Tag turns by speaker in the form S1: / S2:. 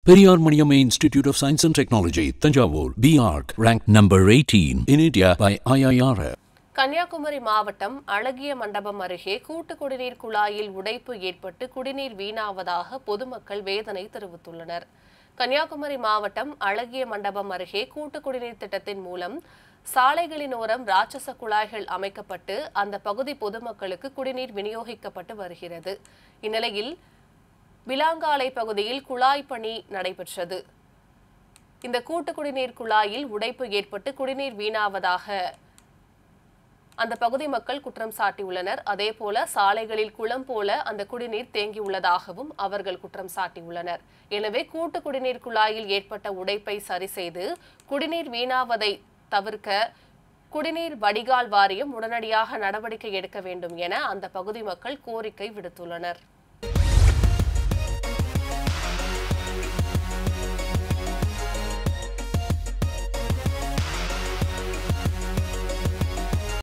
S1: Periyar Maniamma Institute of Science and Technology, Tanjavur, BARC, ranked number 18 in India by IIR.
S2: Kanyakumari மாவட்டம் அழகிய மண்டபம் அருகே கூட்டு குடிநீர் குழாயில் உடைப்பு ஏற்பட்டு குடிநீர் வீணாவதாக பொதுமக்கள் வேதனை தெரிவித்துள்ளனர் கன்னியாகுமரி மாவட்டம் அழகிய மண்டபம் அருகே கூட்டு குடிநீர் திட்டத்தின் மூலம் சாலைகளின் ஓரம் ராட்சச குழாய்கள் அமைக்கப்பட்டு அந்த பகுதி பொதுமக்களுக்கு குடிநீர் விநியோகிக்கப்பட்டு வருகிறது இந்நிலையில் விலாங்காலை பகுதியில் குழாய் பணி நடைபெற்றது இந்த கூட்டு குடிநீர் குழாயில் உடைப்பு ஏற்பட்டு குடிநீர் வீணாவதாக அந்த பகுதி மக்கள் குற்றம் சாட்டியுள்ளனர் அதேபோல சாலைகளில் குளம் போல அந்த குடிநீர் தேங்கியுள்ளதாகவும் அவர்கள் குற்றம் சாட்டியுள்ளனர் எனவே கூட்டு குடிநீர் குழாயில் ஏற்பட்ட உடைப்பை சரி செய்து குடிநீர் வீணாவதை தவிர்க்க குடிநீர் வடிகால் வாரியம் உடனடியாக நடவடிக்கை எடுக்க வேண்டும் என அந்த பகுதி மக்கள் கோரிக்கை விடுத்துள்ளனர்